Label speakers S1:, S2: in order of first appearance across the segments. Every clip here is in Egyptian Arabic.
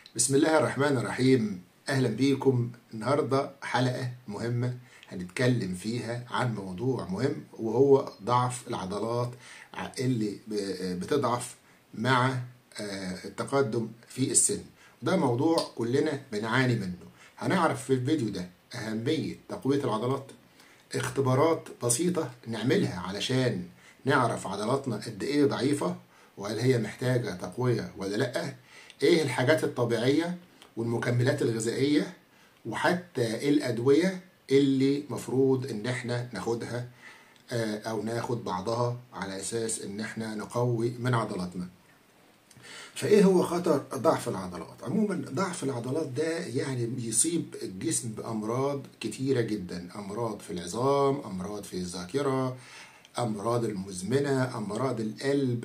S1: بسم الله الرحمن الرحيم اهلا بيكم النهارده حلقه مهمه هنتكلم فيها عن موضوع مهم وهو ضعف العضلات اللي بتضعف مع التقدم في السن ده موضوع كلنا بنعاني منه هنعرف في الفيديو ده أهمية تقوية العضلات اختبارات بسيطة نعملها علشان نعرف عضلاتنا قد ايه ضعيفة وهل هي محتاجة تقوية ولا لأ ايه الحاجات الطبيعية والمكملات الغذائية وحتى الأدوية اللي مفروض ان احنا ناخدها او ناخد بعضها على اساس ان احنا نقوي من عضلاتنا فايه هو خطر ضعف العضلات عموما ضعف العضلات ده يعني بيصيب الجسم بامراض كتيره جدا امراض في العظام امراض في الذاكره امراض المزمنه امراض القلب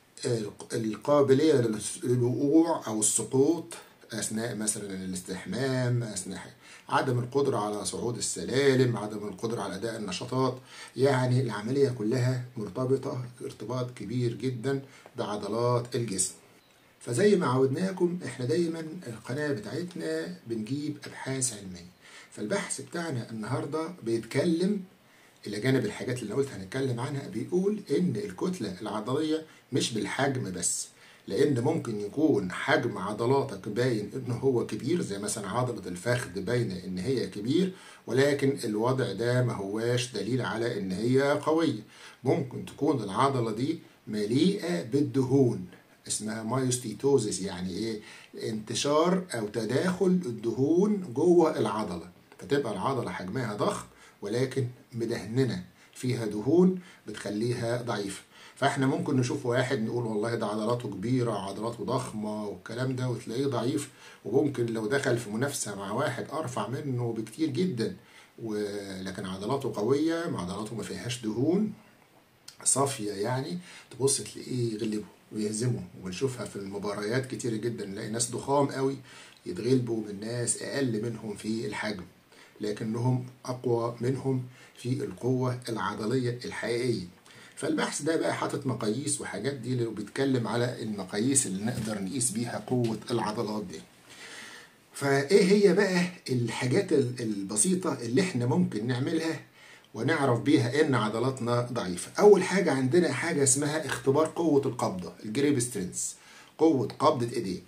S1: القابليه للوقوع او السقوط اثناء مثلا الاستحمام اثناء عدم القدره على صعود السلالم عدم القدره على اداء النشاطات يعني العمليه كلها مرتبطه ارتباط كبير جدا بعضلات الجسم فزي ما عودناكم احنا دايما القناه بتاعتنا بنجيب ابحاث علميه فالبحث بتاعنا النهارده بيتكلم الى جانب الحاجات اللي قلت هنتكلم عنها بيقول ان الكتله العضليه مش بالحجم بس لان ممكن يكون حجم عضلاتك باين ان هو كبير زي مثلا عضله الفخذ باينه ان هي كبير ولكن الوضع ده ما هواش دليل على ان هي قويه ممكن تكون العضله دي مليئه بالدهون اسمها مايوستيتوزيس يعني ايه انتشار او تداخل الدهون جوه العضله فتبقى العضله حجمها ضخم ولكن مدهننه فيها دهون بتخليها ضعيفه فاحنا ممكن نشوف واحد نقول والله ده عضلاته كبيره عضلاته ضخمه والكلام ده وتلاقيه ضعيف وممكن لو دخل في منافسه مع واحد ارفع منه بكتير جدا ولكن عضلاته قويه عضلاته ما فيهاش دهون صافيه يعني تبص تلاقيه يغلبه ويهزموا وبنشوفها في المباريات كتير جدا نلاقي ناس ضخام قوي يتغلبوا من ناس اقل منهم في الحجم لكنهم اقوى منهم في القوه العضليه الحقيقيه فالبحث ده بقى حاطط مقاييس وحاجات دي اللي بيتكلم على المقاييس اللي نقدر نقيس بيها قوه العضلات دي فايه هي بقى الحاجات البسيطه اللي احنا ممكن نعملها ونعرف بيها ان عضلاتنا ضعيفه اول حاجه عندنا حاجه اسمها اختبار قوه القبضه الجريب سترينث قوه قبضه ايديك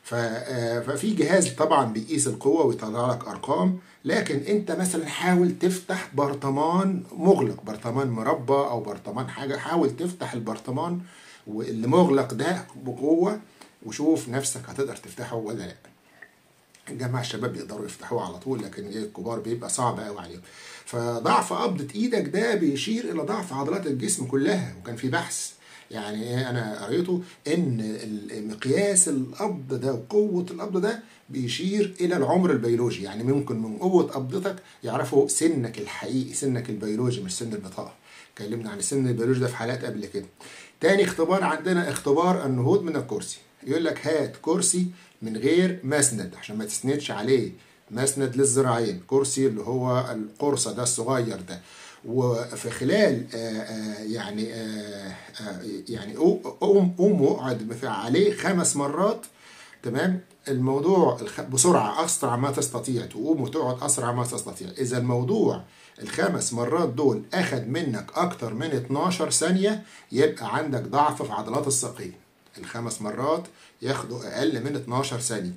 S1: ففي جهاز طبعا بيقيس القوه ويطلع لك ارقام لكن انت مثلا حاول تفتح برطمان مغلق برطمان مربى او برطمان حاجه حاول تفتح البرطمان واللي مغلق ده بقوه وشوف نفسك هتقدر تفتحه ولا لا الجماعة الشباب بيقدروا يفتحوه على طول لكن الكبار بيبقى صعب قوي عليهم فضعف قبضة ايدك ده بيشير الى ضعف عضلات الجسم كلها وكان في بحث يعني انا قريته ان مقياس القبض ده وقوة القبض ده بيشير الى العمر البيولوجي يعني ممكن من قوة قبضتك يعرفوا سنك الحقيقي سنك البيولوجي مش سن البطاقة اتكلمنا عن السن البيولوجي ده في حلقات قبل كده تاني اختبار عندنا اختبار النهوض من الكرسي يقول لك هات كرسي من غير مسند عشان ما تسندش عليه مسند للذراعين كرسي اللي هو القرصة ده الصغير ده وفي خلال آآ آآ يعني آآ يعني قوم قوم واقعد عليه خمس مرات تمام الموضوع بسرعة أسرع ما تستطيع تقوم وتقعد أسرع ما تستطيع إذا الموضوع الخمس مرات دول أخد منك أكتر من 12 ثانية يبقى عندك ضعف في عضلات الساقين الخمس مرات ياخدوا أقل من 12 ثانية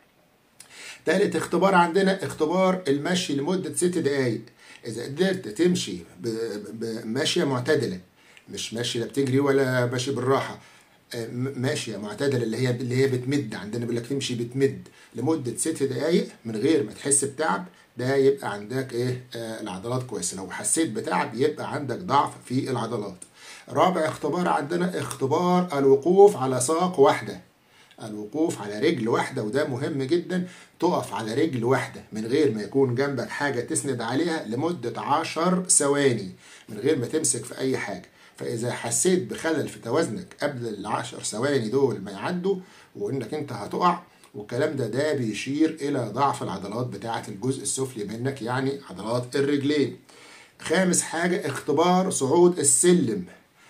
S1: تالت اختبار عندنا اختبار المشي لمدة ست دقايق إذا قدرت تمشي بماشية معتدلة مش ماشية لا بتجري ولا ماشي بالراحة ماشية معتدلة اللي هي اللي هي بتمد عندنا بيقول لك تمشي بتمد لمدة ست دقايق من غير ما تحس بتعب ده يبقى عندك ايه آه العضلات كويسة لو حسيت بتعب يبقى عندك ضعف في العضلات رابع اختبار عندنا اختبار الوقوف على ساق واحدة الوقوف على رجل واحدة وده مهم جدا تقف على رجل واحدة من غير ما يكون جنبك حاجة تسند عليها لمدة عشر ثواني من غير ما تمسك في أي حاجة فإذا حسيت بخلل في توازنك قبل العشر ثواني دول ما يعدوا وإنك أنت هتقع والكلام ده ده بيشير إلى ضعف العضلات بتاعة الجزء السفلي منك يعني عضلات الرجلين خامس حاجة اختبار صعود السلم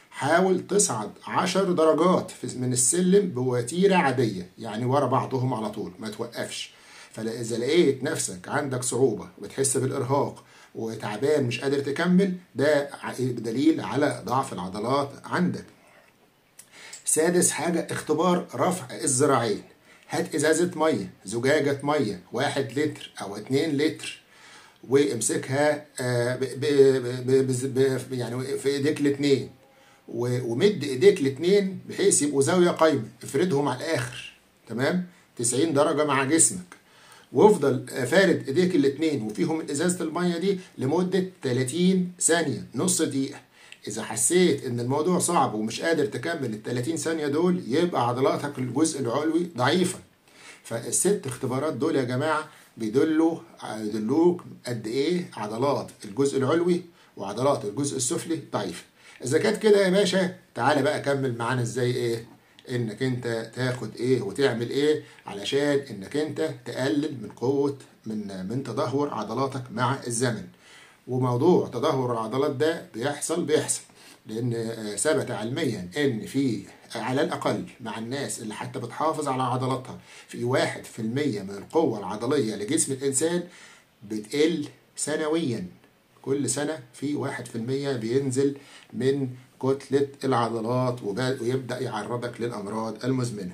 S1: حاول تصعد عشر درجات من السلم بوتيرة عادية يعني ورا بعضهم على طول ما توقفش فإذا لقيت نفسك عندك صعوبة وبتحس بالإرهاق وتعبان مش قادر تكمل ده دليل على ضعف العضلات عندك سادس حاجة اختبار رفع الذراعين هات ازازة مية زجاجة مية واحد لتر او اتنين لتر وامسكها ب ب ب ب يعني في ايديك الاتنين ومد ايديك الاتنين بحيث يبقوا زاوية قايمة افردهم على الاخر تمام 90 درجة مع جسمك وافضل فارد ايديك الاتنين وفيهم ازازة المية دي لمدة 30 ثانية نص دقيقة إذا حسيت إن الموضوع صعب ومش قادر تكمل ال 30 ثانية دول يبقى عضلاتك الجزء العلوي ضعيفة. فالست اختبارات دول يا جماعة بيدلوا يدلوك قد إيه عضلات الجزء العلوي وعضلات الجزء السفلي ضعيفة. إذا كانت كده يا باشا تعالى بقى كمل معانا إزاي إيه؟ إنك أنت تاخد إيه وتعمل إيه علشان إنك أنت تقلل من قوة من من تدهور عضلاتك مع الزمن. وموضوع تدهور العضلات ده بيحصل بيحصل لان ثبت علميا ان في على الاقل مع الناس اللي حتى بتحافظ على عضلاتها في واحد في المية من القوة العضلية لجسم الانسان بتقل سنويا كل سنة في واحد في المية بينزل من كتلة العضلات ويبدأ يعرضك للأمراض المزمنة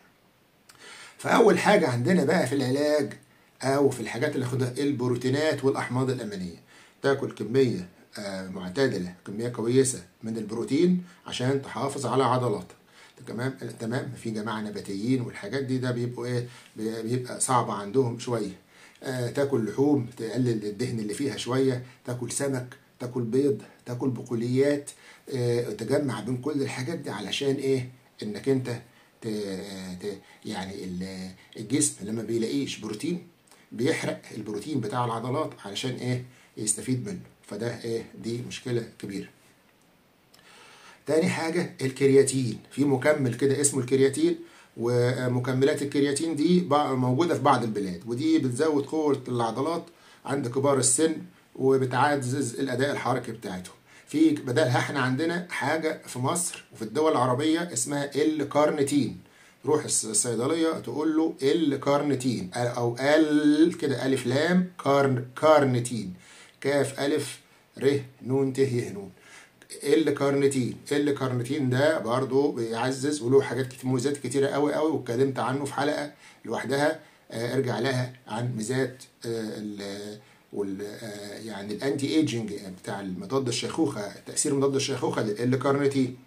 S1: فأول حاجة عندنا بقى في العلاج أو في الحاجات اللي خدها البروتينات والأحماض الأمينية تاكل كمية معتدلة كمية كويسة من البروتين عشان تحافظ على عضلاتك تمام تمام في جماعة نباتيين والحاجات دي ده بيبقوا ايه بيبقى صعبة عندهم شوية آه تاكل لحوم تقلل الدهن اللي فيها شوية تاكل سمك تاكل بيض تاكل بقوليات آه تجمع بين كل الحاجات دي علشان ايه انك انت ت... ت... يعني الجسم لما بيلاقيش بروتين بيحرق البروتين بتاع العضلات علشان ايه يستفيد منه فده ايه دي مشكله كبيره تاني حاجه الكرياتين في مكمل كده اسمه الكرياتين ومكملات الكرياتين دي موجوده في بعض البلاد ودي بتزود قوه العضلات عند كبار السن وبتعزز الاداء الحركي بتاعتهم في بدلها احنا عندنا حاجه في مصر وفي الدول العربيه اسمها الكارنيتين روح الصيدليه تقول له الكارنيتين او ال كده الف لام كارن كارنيتين كاف ألف ر نون ت ي نون الكارنيتين الكارنيتين ده برضو بيعزز وله حاجات كتير ميزات كتيرة قوي قوي واتكلمت عنه في حلقة لوحدها ارجع لها عن ميزات ال وال يعني الانتي ايجنج بتاع مضاد الشيخوخه تاثير مضاد الشيخوخه للكارنيتين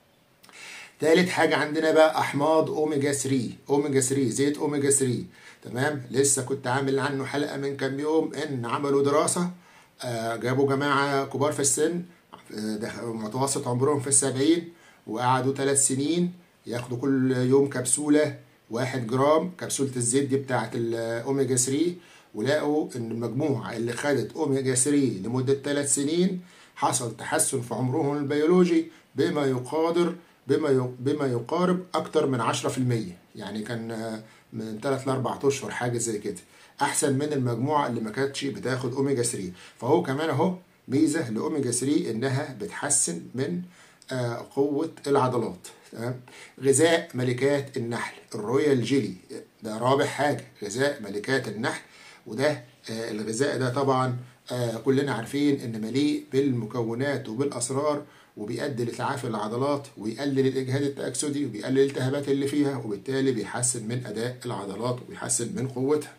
S1: تالت حاجة عندنا بقى أحماض أوميجا 3 أوميجا 3 زيت أوميجا 3 تمام لسه كنت عامل عنه حلقة من كام يوم إن عملوا دراسة جابوا جماعة كبار في السن متوسط عمرهم في السبعين وقعدوا ثلاث سنين ياخدوا كل يوم كبسولة واحد جرام كبسولة الزيت دي بتاعة الأوميجا 3 ولقوا إن المجموعة اللي خدت أوميجا 3 لمدة ثلاث سنين حصل تحسن في عمرهم البيولوجي بما يقادر بما بما يقارب أكتر من 10% يعني كان من 3 ل 4 أشهر حاجة زي كده احسن من المجموعه اللي ما كانتش بتاخد اوميجا 3 فهو كمان اهو ميزه لاوميجا 3 انها بتحسن من قوه العضلات تمام غذاء ملكات النحل الرويال جيلي ده رابع حاجه غذاء ملكات النحل وده الغذاء ده طبعا كلنا عارفين ان مليء بالمكونات وبالاسرار وبيؤدي لتعافي العضلات ويقلل الاجهاد التاكسدي وبيقلل الالتهابات اللي فيها وبالتالي بيحسن من اداء العضلات وبيحسن من قوتها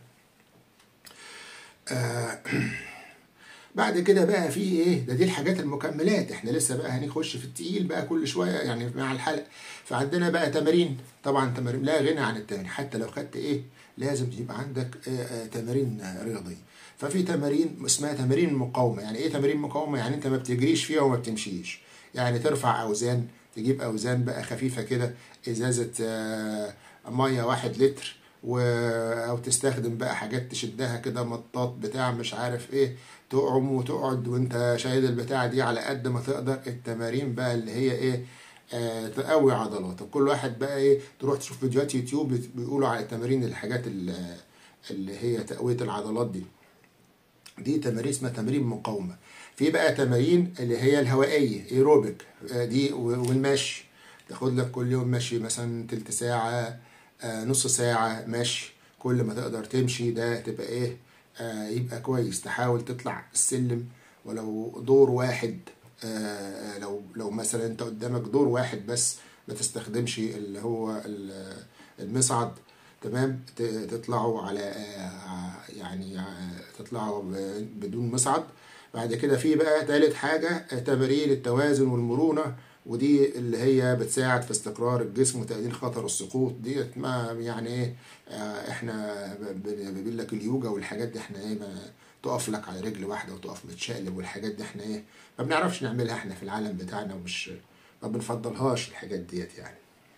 S1: آه بعد كده بقى في ايه ده دي الحاجات المكملات احنا لسه بقى هنخش في التقيل بقى كل شويه يعني مع الحلقه فعندنا بقى تمارين طبعا تمارين لا غنى عن التمارين حتى لو خدت ايه لازم يبقى عندك آه آه تمارين رياضيه ففي تمارين اسمها تمارين مقاومه يعني ايه تمارين مقاومه يعني انت ما بتجريش فيها وما بتمشيش يعني ترفع اوزان تجيب اوزان بقى خفيفه كده ازازه ميه واحد لتر و... او تستخدم بقى حاجات تشدها كده مطاط بتاع مش عارف ايه تقعم وتقعد وانت شايل البتاع دي على قد ما تقدر التمارين بقى اللي هي ايه آه تقوي عضلاتك كل واحد بقى ايه تروح تشوف فيديوهات يوتيوب بيقولوا على التمارين الحاجات اللي هي تقوية العضلات دي دي تمارين اسمها تمارين مقاومة في بقى تمارين اللي هي الهوائيه ايروبيك آه، دي و- والمشي تاخد لك كل يوم مشي مثلا تلت ساعه آه، نص ساعه مشي كل ما تقدر تمشي ده تبقى ايه آه، يبقى كويس تحاول تطلع السلم ولو دور واحد آه، لو لو مثلا انت قدامك دور واحد بس ما تستخدمش اللي هو ال- المصعد تمام ت- تطلعوا على آه، يعني آه، تطلعوا ب- بدون مصعد بعد كده في بقى تالت حاجة آه، تمارين التوازن والمرونة ودي اللي هي بتساعد في استقرار الجسم وتقليل خطر السقوط ديت ما يعني ايه آه، احنا ب- ب- بيقول لك اليوجا والحاجات دي احنا ايه ما تقف لك على رجل واحدة وتقف متشقلب والحاجات دي احنا ايه ما بنعرفش نعملها احنا في العالم بتاعنا ومش ما بنفضلهاش الحاجات ديت يعني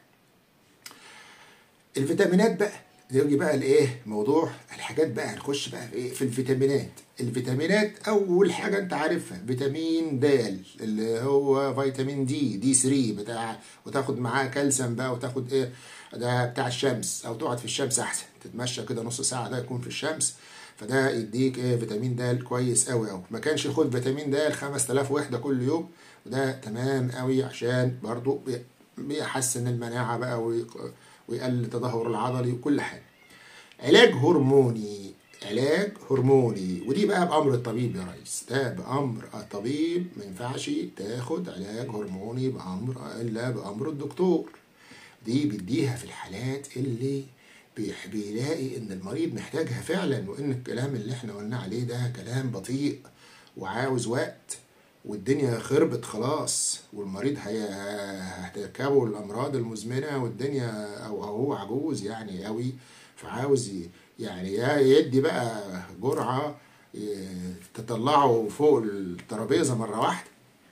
S1: الفيتامينات بقى يجي بقى الايه موضوع الحاجات بقى هنخش بقى في ايه في الفيتامينات الفيتامينات اول حاجه انت عارفها فيتامين د اللي هو فيتامين دي دي 3 بتاع وتاخد معاه كالسيوم بقى وتاخد ايه ده بتاع الشمس او تقعد في الشمس احسن تتمشى كده نص ساعه ده يكون في الشمس فده يديك ايه فيتامين د كويس قوي قوي ما كانش خد فيتامين د 5000 وحده كل يوم وده تمام قوي عشان برضو بي- بيحسن المناعه بقى وي- ويقلل التدهور العضلي وكل حاجه علاج هرموني علاج هرموني ودي بقى بأمر الطبيب يا ريس ده بأمر الطبيب ما ينفعش تاخد علاج هرموني بأمر إلا بأمر الدكتور دي بيديها في الحالات اللي بيح- بيلاقي ان المريض محتاجها فعلا وان الكلام اللي احنا قلنا عليه ده كلام بطيء وعاوز وقت والدنيا خربت خلاص والمريض هي- هتركبه الامراض المزمنه والدنيا او أو هو عجوز يعني قوي فعاوز ي- يعني يا يدي بقى جرعه ي- تطلعه فوق الترابيزه مره واحده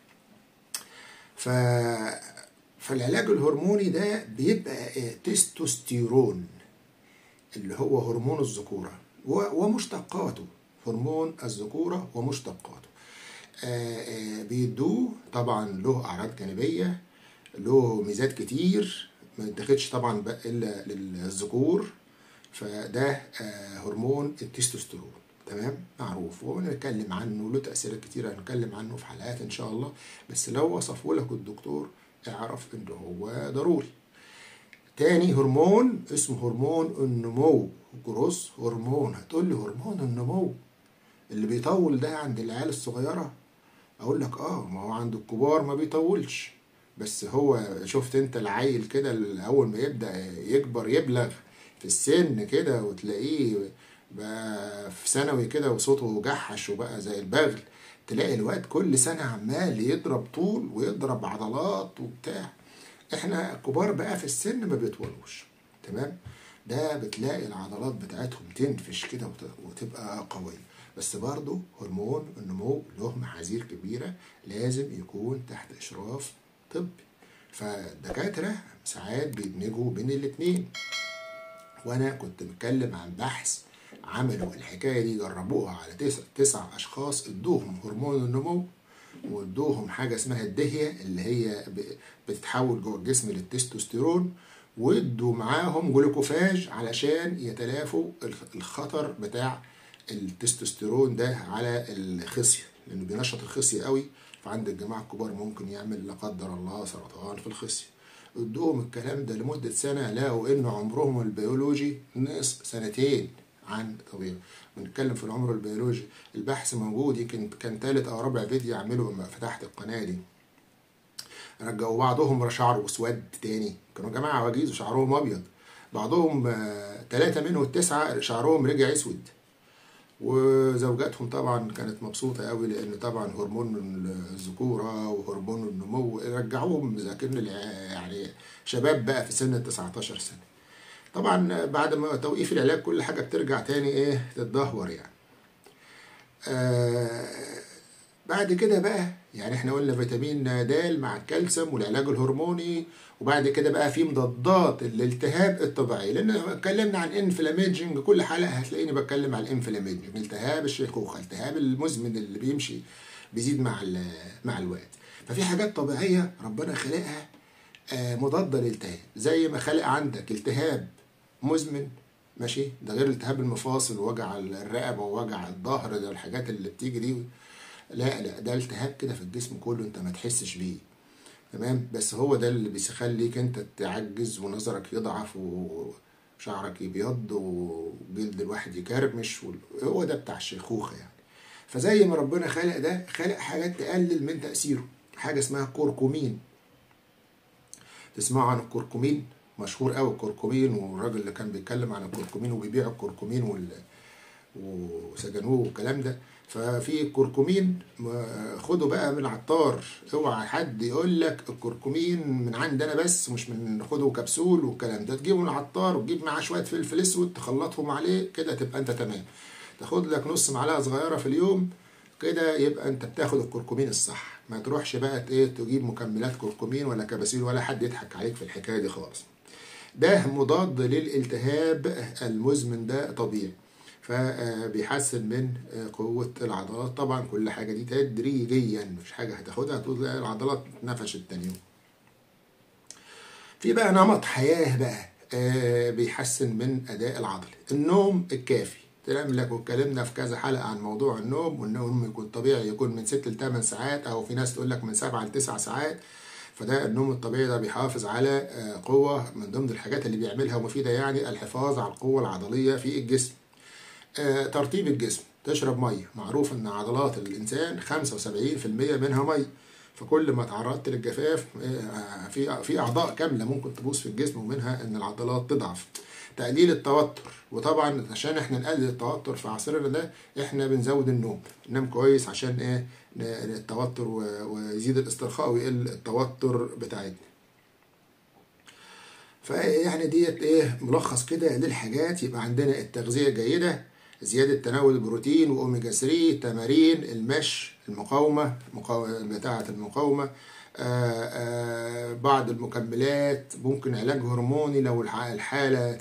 S1: ف فالعلاج الهرموني ده بيبقى إيه؟ تستوستيرون اللي هو هرمون الذكورة و- ومشتقاته هرمون الذكورة ومشتقاته آه، آه، بيدوه طبعا له أعراض جانبية له ميزات كتير ما يتاخدش طبعا بقى إلا للذكور فده آه، هرمون التستوستيرون تمام معروف وهنتكلم عنه له تأثيرات كتيرة هنتكلم عنه في حلقات إن شاء الله بس لو وصفه لك الدكتور اعرف إن هو ضروري تاني هرمون اسمه هرمون النمو جروس هرمون هتقول لي هرمون النمو اللي بيطول ده عند العيال الصغيرة اقول لك اه ما هو عند الكبار ما بيطولش بس هو شفت انت العيل كده اللي اول ما يبدأ يكبر يبلغ في السن كده وتلاقيه بقى في ثانوي كده وصوته جحش وبقى زي البغل تلاقي الواد كل سنة عمال يضرب طول ويضرب عضلات وبتاع احنا الكبار بقى في السن ما بيطولوش تمام ده بتلاقي العضلات بتاعتهم تنفش كده وت- وتبقى قوية بس برضه هرمون النمو له محاذير كبيرة لازم يكون تحت إشراف طبي فالدكاترة ساعات بيدمجوا بين الاتنين وانا كنت بتكلم عن بحث عملوا الحكايه دي جربوها على تسع, تسع اشخاص ادوهم هرمون النمو وادوهم حاجه اسمها الدهيه اللي هي ب- بتتحول جوه الجسم للتستوستيرون وادوا معاهم جلوكوفاج علشان يتلافوا الخ- الخطر بتاع التستوستيرون ده على الخصيه لانه بينشط الخصيه قوي فعند الجماعه الكبار ممكن يعمل لا قدر الله سرطان في الخصيه ادوهم الكلام ده لمدة سنة لقوا إن عمرهم البيولوجي نقص سنتين عن طبيعي بنتكلم في العمر البيولوجي البحث موجود يمكن كان تالت أو رابع فيديو أعمله لما فتحت القناة دي رجعوا بعضهم شعره اسود تاني كانوا جماعة عواجيز وشعرهم أبيض بعضهم آه، تلاتة منهم التسعة شعرهم رجع أسود وزوجاتهم طبعا كانت مبسوطة قوي لأن طبعا هرمون الذكورة وهرمون النمو رجعوهم ذاكرين الع- يعني شباب بقى في سن ال 19 سنة طبعا بعد ما توقيف العلاج كل حاجة بترجع تاني ايه تتدهور يعني آه بعد كده بقى يعني احنا قلنا فيتامين د مع الكالسيوم والعلاج الهرموني وبعد كده بقى في مضادات الالتهاب الطبيعي لان اتكلمنا عن انفلاميجنج كل حلقه هتلاقيني بتكلم عن الانفلاميجنج التهاب الشيخوخه التهاب المزمن اللي بيمشي بيزيد مع ال- مع الوقت ففي حاجات طبيعيه ربنا خلقها آه، مضاده للالتهاب زي ما خلق عندك التهاب مزمن ماشي ده غير التهاب المفاصل ووجع الرقبه ووجع الظهر ده الحاجات اللي بتيجي دي لا لا ده التهاب كده في الجسم كله انت ما تحسش بيه تمام بس هو ده اللي بيخليك انت تعجز ونظرك يضعف وشعرك يبيض وجلد الواحد يكرمش هو ده بتاع الشيخوخة يعني فزي ما ربنا خلق ده خلق حاجات تقلل من تأثيره حاجة اسمها كركمين تسمعوا عن الكركمين مشهور قوي الكركمين والراجل اللي كان بيتكلم عن الكركمين وبيبيع الكركمين وال... وسجنوه والكلام ده ففي كركمين خده بقى من العطار اوعى حد يقول لك الكركمين من عندنا بس مش من خده كبسول والكلام ده تجيبه من العطار وتجيب معاه شويه فلفل اسود تخلطهم عليه كده تبقى انت تمام تاخد لك نص معلقه صغيره في اليوم كده يبقى انت بتاخد الكركمين الصح ما تروحش بقى ايه تجيب مكملات كركمين ولا كباسيل ولا حد يضحك عليك في الحكايه دي خالص ده مضاد للالتهاب المزمن ده طبيعي فبيحسن من قوة العضلات طبعا كل حاجة دي تدريجيا مش حاجة هتاخدها تقول العضلات نفشت تاني يوم في بقى نمط حياة بقى بيحسن من أداء العضلي النوم الكافي تنام لك واتكلمنا في كذا حلقة عن موضوع النوم والنوم يكون طبيعي يكون من 6 ل 8 ساعات أو في ناس تقول لك من 7 ل 9 ساعات فده النوم الطبيعي ده بيحافظ على قوة من ضمن الحاجات اللي بيعملها مفيدة يعني الحفاظ على القوة العضلية في الجسم ترطيب الجسم تشرب مية معروف ان عضلات الانسان 75% منها مية فكل ما تعرضت للجفاف في في اعضاء كامله ممكن تبوظ في الجسم ومنها ان العضلات تضعف تقليل التوتر وطبعا عشان احنا نقلل التوتر في عصرنا ده احنا بنزود النوم ننام كويس عشان ايه التوتر ويزيد الاسترخاء ويقل التوتر بتاعتنا فيعني ديت ايه ملخص كده للحاجات يبقى عندنا التغذيه جيده زيادة تناول البروتين وأوميجا 3 تمارين المشي المقاومة بتاعة المقاومة آآ آآ بعض المكملات ممكن علاج هرموني لو الحالة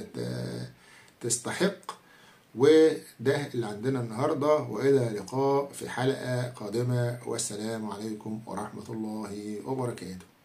S1: تستحق وده اللي عندنا النهاردة وإلى لقاء في حلقة قادمة والسلام عليكم ورحمة الله وبركاته